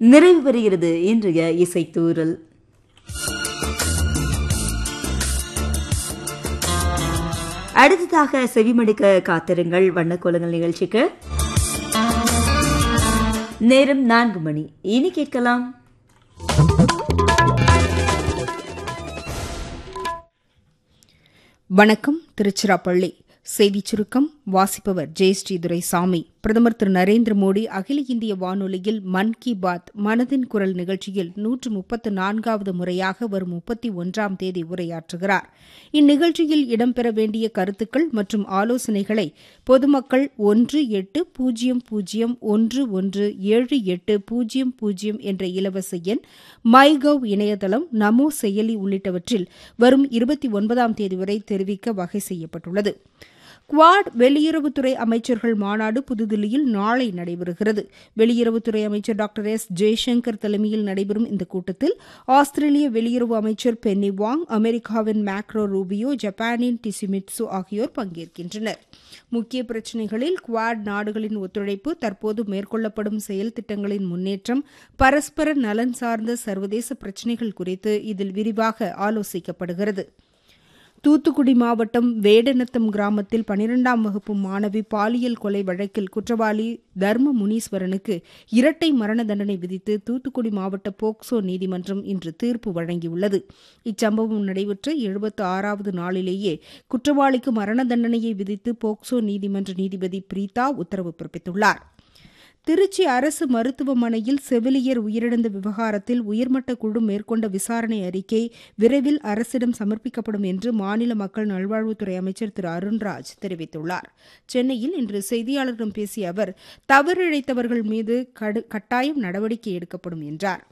நிறைவு பெறுகிறது இன்றைய இசைத்தூரல் அடுத்ததாக செவிமடுக்க காத்திருங்கள் வண்ணக்கோலங்கள் நிகழ்ச்சிக்கு நேரம் நான்கு மணி இனி கேட்கலாம் வணக்கம் திருச்சிராப்பள்ளி செய்திச் சுருக்கம் வாசிப்பவர் ஜெயஸ்ரீ துரைசாமி பிரதமர் திரு நரேந்திர மோடி அகில இந்திய வானொலியில் மன் கி பாத் மனதின் குரல் நிகழ்ச்சியில் நூற்று முப்பத்து நான்காவது முறையாக வரும் முப்பத்தி ஒன்றாம் தேதி உரையாற்றுகிறார் இந்நிகழ்ச்சியில் இடம்பெற வேண்டிய கருத்துக்கள் மற்றும் ஆலோசனைகளை பொதுமக்கள் ஒன்று எட்டு பூஜ்ஜியம் பூஜ்ஜியம் ஒன்று ஒன்று ஏழு எட்டு பூஜ்ஜியம் பூஜ்ஜியம் என்ற இலவச எண் மை கவ் இணையதளம் நமோ செயலி உள்ளிட்டவற்றில் வரும் இருபத்தி ஒன்பதாம் தேதி வரை தெரிவிக்க வகை செய்யப்பட்டுள்ளது குவாட் வெளியுறவுத்துறை அமைச்சர்கள் மாநாடு புதுதில்லியில் நாளை நடைபெறுகிறது வெளியுறவுத்துறை அமைச்சர் டாக்டர் எஸ் ஜெய்சங்கர் தலைமையில் நடைபெறும் இந்த கூட்டத்தில் ஆஸ்திரேலிய வெளியுறவு அமைச்சர் பென்னி வாங் அமெரிக்காவின் மேக்ரோ ரூபியோ ஜப்பானின் டிசிமிட்சு ஆகியோர் பங்கேற்கின்றனர் முக்கிய பிரச்சினைகளில் குவாட் நாடுகளின் ஒத்துழைப்பு தற்போது மேற்கொள்ளப்படும் செயல் திட்டங்களின் முன்னேற்றம் பரஸ்பர நலன் சார்ந்த சர்வதேச பிரச்சினைகள் குறித்து இதில் விரிவாக ஆலோசிக்கப்படுகிறது தூத்துக்குடி மாவட்டம் வேடநத்தம் கிராமத்தில் பனிரெண்டாம் வகுப்பு மாணவி பாலியல் கொலை வழக்கில் குற்றவாளி தர்ம முனீஸ்வரனுக்கு இரட்டை மரண தண்டனை விதித்து தூத்துக்குடி மாவட்ட போக்சோ நீதிமன்றம் இன்று தீர்ப்பு வழங்கியுள்ளது இச்சம்பவம் நடைபெற்ற எழுபத்து ஆறாவது நாளிலேயே குற்றவாளிக்கு மரண தண்டனையை விதித்து போக்சோ நீதிமன்ற நீதிபதி பிரீதா உத்தரவு பிறப்பித்துள்ளார் திருச்சி அரசு மருத்துவமனையில் செவிலியர் உயிரிழந்த விவகாரத்தில் உயர்மட்ட குழு மேற்கொண்ட விசாரணை அறிக்கை விரைவில் அரசிடம் சமர்ப்பிக்கப்படும் என்று மாநில மக்கள் நல்வாழ்வுத்துறை அமைச்சர் திரு அருண்ராஜ் தெரிவித்துள்ளார் சென்னையில் இன்று செய்தியாளர்களிடம் பேசிய அவர் தவறிழைத்தவர்கள் மீது கட்டாயம் நடவடிக்கை எடுக்கப்படும் என்றார்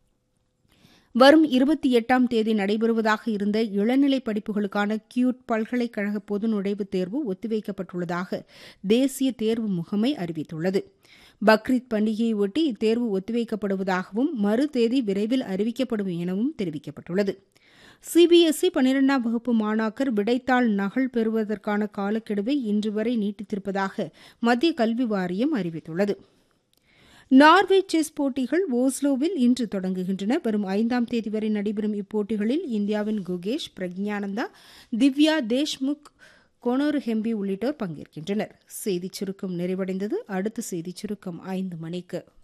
வரும் இருபத்தி எட்டாம் தேதி நடைபெறுவதாக இருந்த இளநிலை படிப்புகளுக்கான கியூட் பல்கலைக்கழக பொது நுழைவுத் தேர்வு ஒத்திவைக்கப்பட்டுள்ளதாக தேசிய தேர்வு முகமை அறிவித்துள்ளது பக்ரீத் பண்டிகையை ஒட்டி இத்தேர்வு ஒத்திவைக்கப்படுவதாகவும் மறு தேதி விரைவில் அறிவிக்கப்படும் எனவும் தெரிவிக்கப்பட்டுள்ளது சிபிஎஸ்இ பனிரெண்டாம் வகுப்பு மாணாக்கர் விடைத்தாள் நகல் பெறுவதற்கான காலக்கெடுவை இன்று வரை நீட்டித்திருப்பதாக மத்திய கல்வி வாரியம் அறிவித்துள்ளது நார்வே செஸ் போட்டிகள் ஓஸ்லோவில் இன்று தொடங்குகின்றன வரும் ஐந்தாம் தேதி வரை நடைபெறும் இப்போட்டிகளில் இந்தியாவின் குகேஷ் பிரக்ஞானந்தா திவ்யா தேஷ்முக் கோனோரு ஹெம்பி உள்ளிட்டோர் பங்கேற்கின்றனர் செய்திச் சுருக்கம் நிறைவடைந்தது அடுத்த செய்திச் சுருக்கம் ஐந்து மணிக்கு